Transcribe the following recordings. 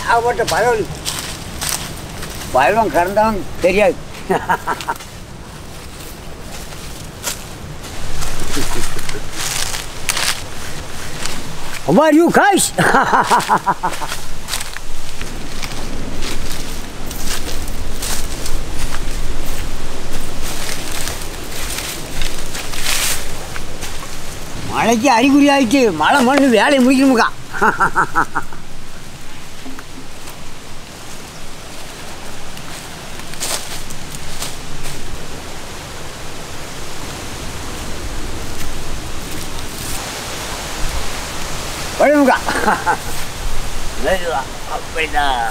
ஏகப்பட்ட பழம் பழம் கறந்தவன் தெரியாது How are you guys? மழைக்கு அறிகுறி ஆயிடுச்சு மழை மண்ணு வேலையை முடிக்கணுமுக்கா வழுமுக்கா மெதுவா அப்படிதான்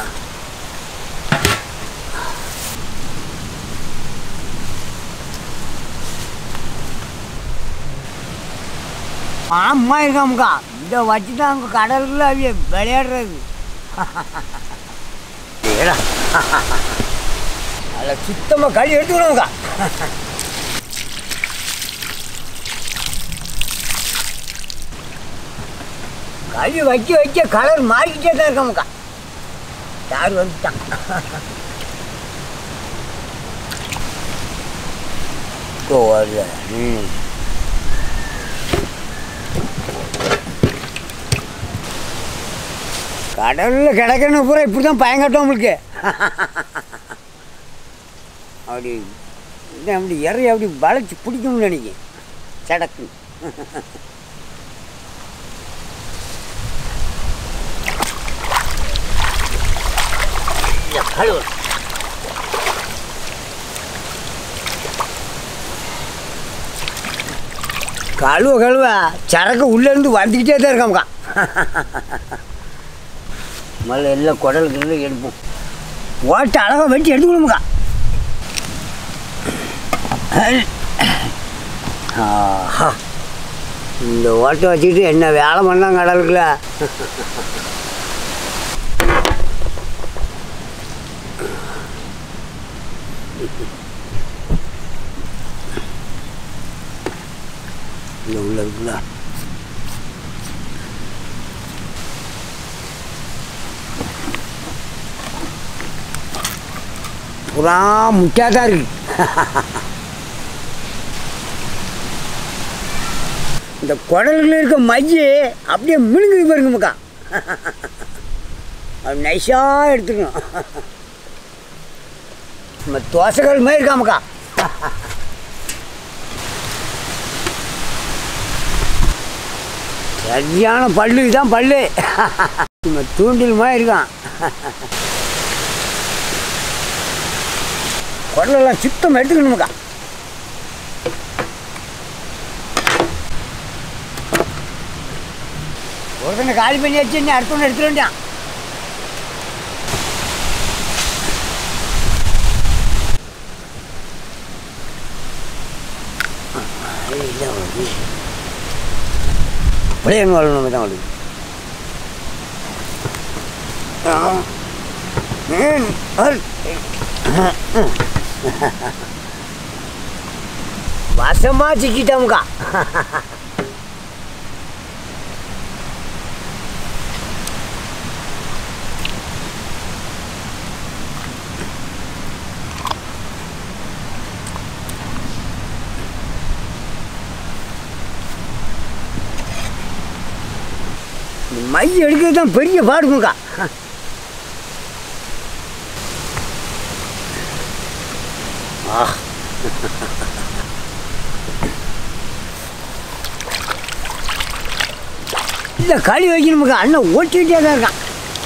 ஆமா இருக்காமுக்கா இதை வச்சு தான் அங்கே கடலுக்குள்ள அவிய விளையாடுறது ஏடா அதில் சுத்தமாக கழி எடுத்துக்கணும்க்கா கழி வைக்க வைக்க கலர் மாறிக்கிட்டே தான் இருக்காமுக்கா யார் வந்துட்டான் ஓ வருது ம் கடலில் கிடக்கணும் பூரா இப்படி தான் பயங்கட்டும் உங்களுக்கு அப்படி இந்த அப்படி இறைய அப்படி வளைச்சி பிடிக்கணும்னு நினைக்கிறேன் சடக்கு கழுவு கழுவ கழுவ சரக்கு உள்ளேருந்து வந்துக்கிட்டே தான் இருக்காம்க்கா முதல்ல எல்லாம் குடல் கிடல் எடுப்போம் ஓட்டை அழகாக வெட்டி எடுத்துக்கணுமுக்கா ஆஹா இந்த ஓட்டை வச்சுக்கிட்டு என்ன வேலை பண்ணாங்க கடலுக்குள்ள இல்லை உள்ள இருக்குல்ல புறா முட்டாக தான் இருக்கு இந்த குடல்களில் இருக்க மைய அப்படியே மினுங்குது பாருங்க மக்கா அது நைஸாக எடுத்துக்கணும் நம்ம தோசைகள் மாதிரி இருக்கா மக்கா சரியான பல்லு இதுதான் பல்லு நம்ம தூண்டில் மாதிரி இருக்கான் குடலெல்லாம் சுத்தம் எடுத்துக்கணுமுக்கா ஒருத்தனை காலி பண்ணி வச்சு நீ அடுத்த ஒன்று எடுத்துட வேண்டியான் விளையாங்க வரணும் நம்ம தான் வருது மீன் அல் வசமா சிக்கிட்டோம்க்கா மை எடுக்கிறது தான் பெரிய பாடுமுக்கா ஆ இல்லை களி வைக்கணுமுக்கா அண்ணன் ஓட்டிக்கிட்டே தான் இருக்கான்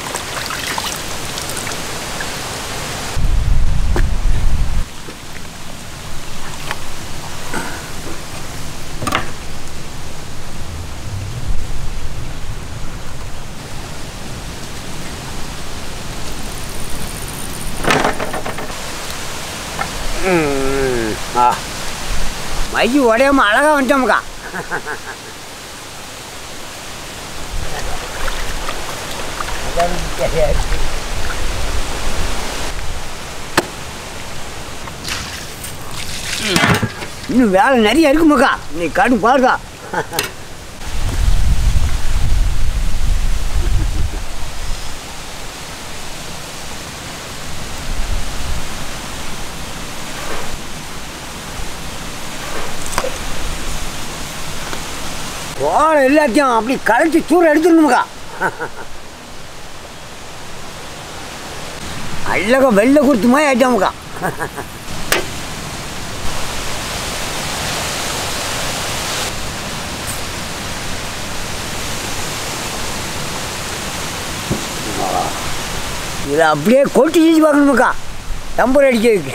ம், ஆ மை உடையாம அழகா வந்துட்டோமுக்கா இன்னும் வேலை நிறைய இருக்குமாக்கா நீ கடும் பாருக்கா தோலை எல்லாத்தையும் அப்படி களைச்சி தூரம் எடுத்துடணுமுக்கா அழகா வெள்ளை கொடுத்து மாதிரி ஆயிட்டாமுக்கா இதை அப்படியே கொட்டி செஞ்சு பார்க்கணுமுக்கா டம்பர் அடிக்கிறதுக்கு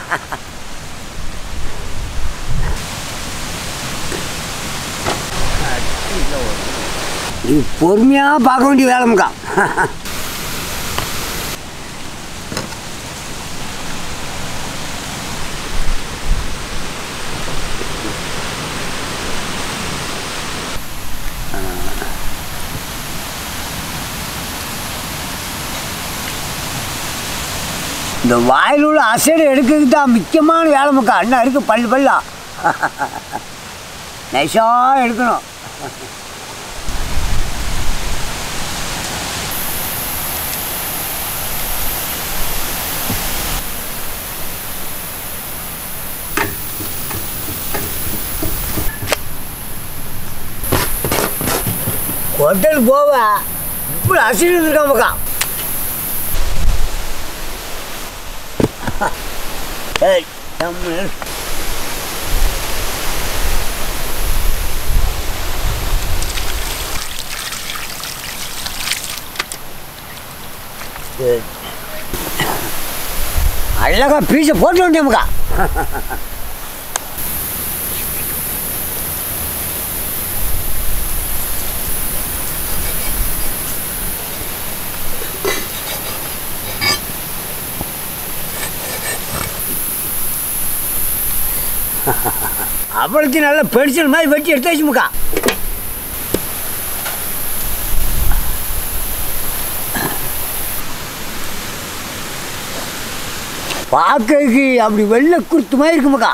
இது பொறுமையாக பார்க்க வேண்டிய வேலைமுக்கா இந்த வாயில் உள்ள அசைடு எடுக்கிறதுக்கு தான் முக்கியமான வேலை முக்கா அண்ணா இருக்கு பல்லு பல்லா நைஸாக எடுக்கணும் ஹோட்டல் போவ இப்படி அசைடு இருக்கான் மக்கா ஏய் தமிழ் அழகா பீஸை போட்டு வேண்டியமுக்கா அவளுக்கு நல்ல பென்சில் மாதிரி வெட்டி எடுத்து வச்சுமுக்கா பார்க்கறதுக்கு அப்படி வெள்ளை குருத்து மாதிரி இருக்குமுக்கா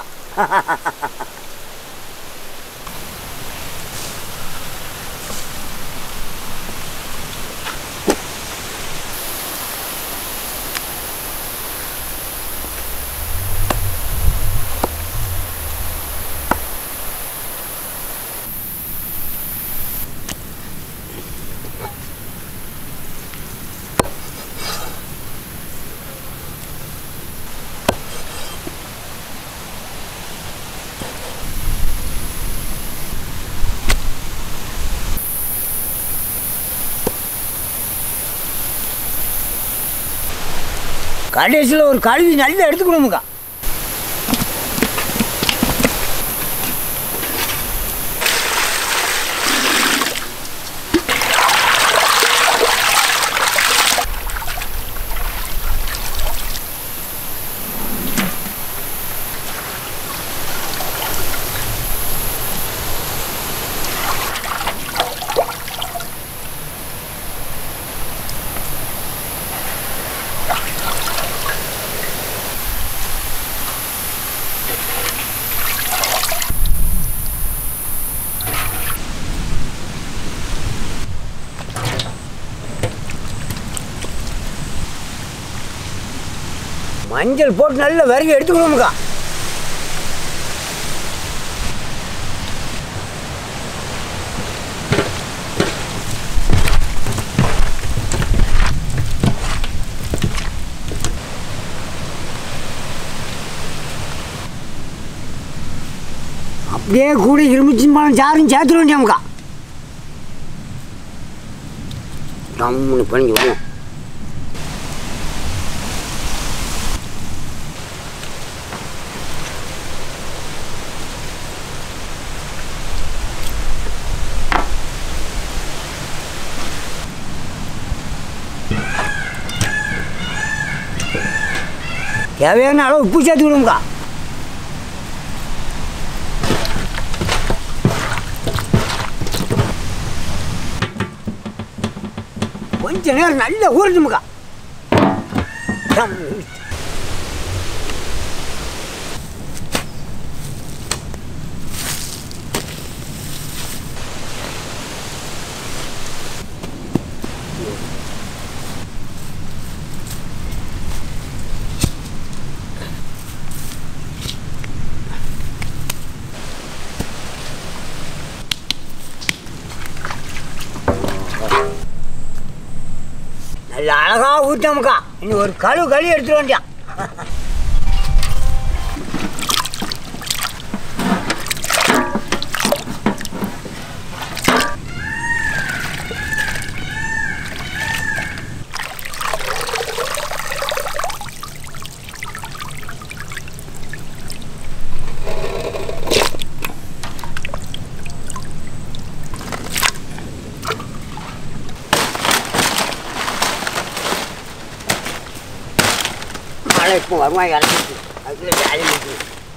கடைசியில் ஒரு கழுவி நல்லா எடுத்துக்கணுமுக்கா மஞ்சள் போட்டு நல்ல விறகு எடுத்துக்கணுமுக்கா அப்படியே கூட இருமிச்சின் பழம் சாரும் சேர்த்துட வேண்டியமுக்கா நம்மளு பண்ணி வருவோம் தேவையான அளவு உப்பு சேர்த்துக்கணுமுக்கா கொஞ்ச நேரம் நல்லா ஊறணுமுக்கா நல்ல அழகா ஊற்றமுக்கா இனி ஒரு கழு கழி எடுத்துட்டு வண்டியான் மழை இப்போ வருமா இறங்கிட்டு அதுக்குள்ள வேலை முடிச்சு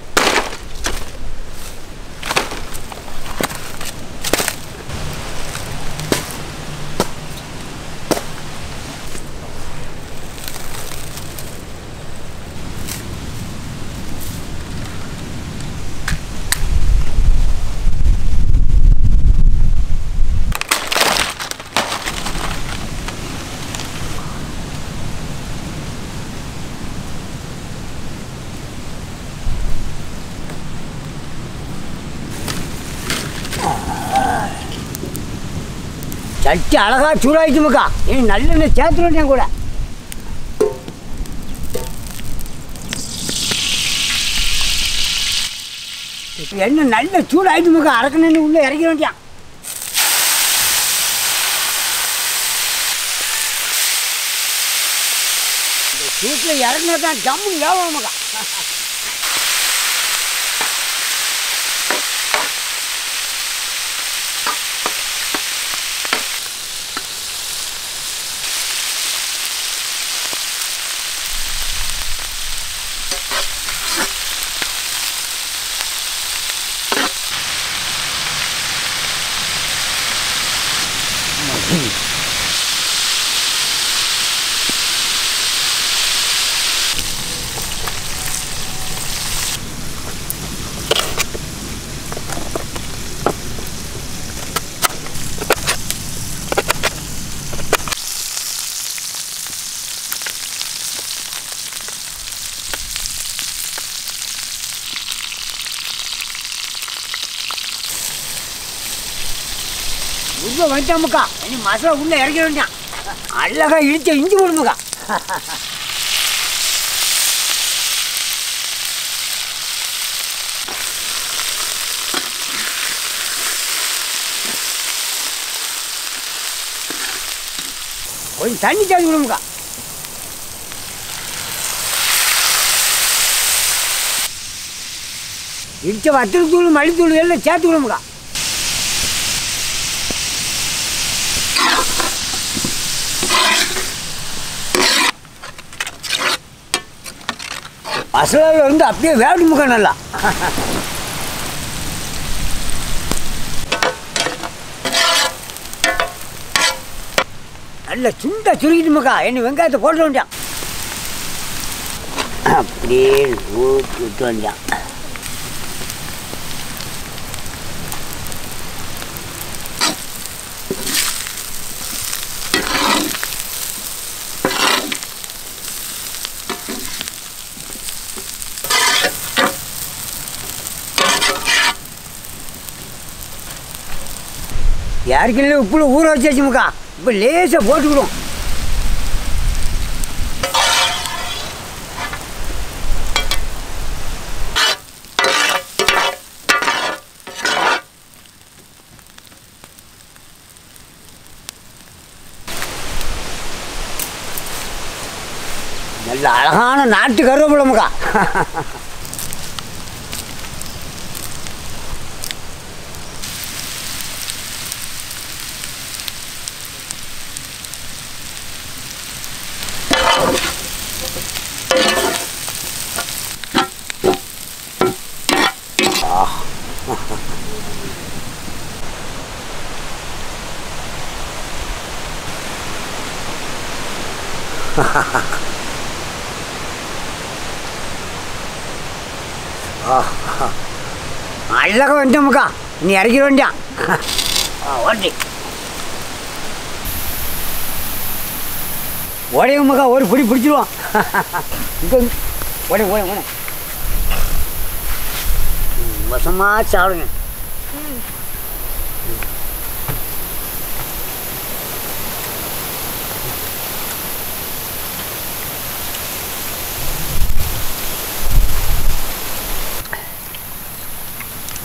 சட்டி அழகா சூடாயிடுச்சுமுக்கா இனி நல்லெண்ணெய் சேர்த்து வேண்டிய கூட இப்போ எண்ணெய் நல்ல சூடாயிடுமுக்கா அரக்கணு உள்ளே இறக்க வேண்டியான் இந்த சூட்டில் இறங்கினா தான் ஜம்மு லாபமாக்கா உள்ள வந்துட்டாமுக்கா இனி மசாலா உள்ள இறக்க வேண்டாம் அழகா இடிச்ச இஞ்சி போடுமுக்கா கொஞ்சம் தண்ணி சாதி விடுமுக்கா இடிச்ச வத்தல் தூள் மல்லித்தூள் எல்லாம் சேர்த்து விடுமுக்கா மசாலாவில் வந்து அப்படியே வேடுமுக்கா நல்லா நல்ல சுண்டா சுருக்கிட்டுமுக்கா என்ன வெங்காயத்தை போட்டு வேண்டியான் அப்படியே ஊற்றி விட்டு வேண்டியான் யாருக்குள்ள உப்புல ஊற வச்சாச்சுமுக்கா இப்போ லேசாக போட்டுக்கிடும் நல்ல அழகான நாட்டு கருவேப்பிலமுக்கா அழகாக வந்துட்டோமுக்கா நீ இறக்கிற வேண்டியான் ஓட்டி ஓடையமுக்கா ஒரு பிடி பிடிச்சிருவான் இங்கே ஓடை ஓடை ஓடை வசமாக சாப்பிடுங்க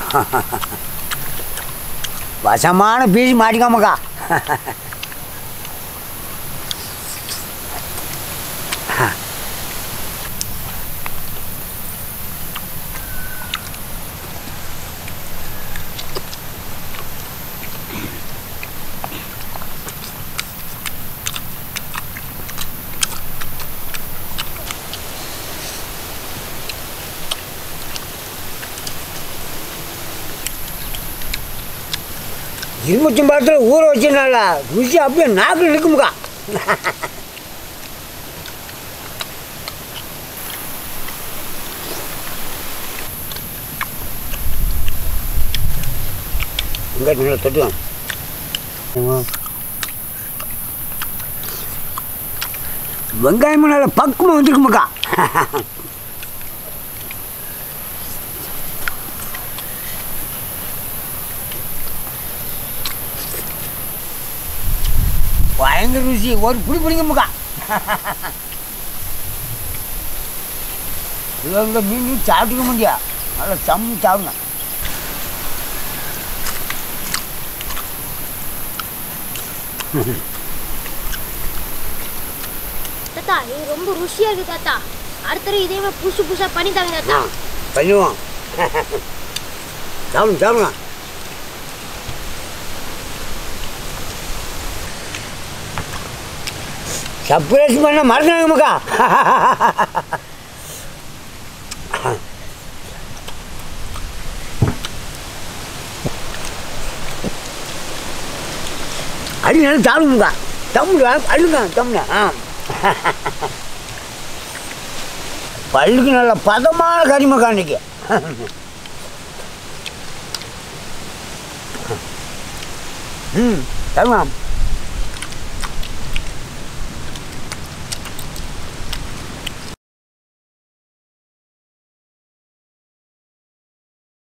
வசமான பீஸ் மாட்டிக்காமக்கா இரும்பச்சம்பழத்தில் ஊற வச்சனால ருசி அப்படியே நாக்கில் இருக்குமுக்கா இங்கே நல்லா தொட்டுவோம் வெங்காயமும் நல்லா பக்குவம் வந்துருக்குமுக்கா பயங்கர ருசி ஒரு புடி பிடிங்கம்முக்கா இவங்க மீன் சாப்பிட்டுக்க முடியா நல்லா சம்மு சாப்பிடுங்க தாத்தா இது ரொம்ப ருசியா இருக்கு தாத்தா அடுத்த தடவை இதே மாதிரி புதுசு புதுசா பண்ணி தாங்க தாத்தா ஆ பண்ணுவோம் சாப்பிடுங்க சாப்பிடுங்க சர்ப்ரைஸ் பண்ண மறந்துடாங்கம்மாக்கா அடி நல்லா சாப்பிடுங்கக்கா தம்முடு அழுங்க தம்முடு ஆ பல்லுக்கு நல்ல பதமான கரிமக்கா இன்னைக்கு ம் தருவாம்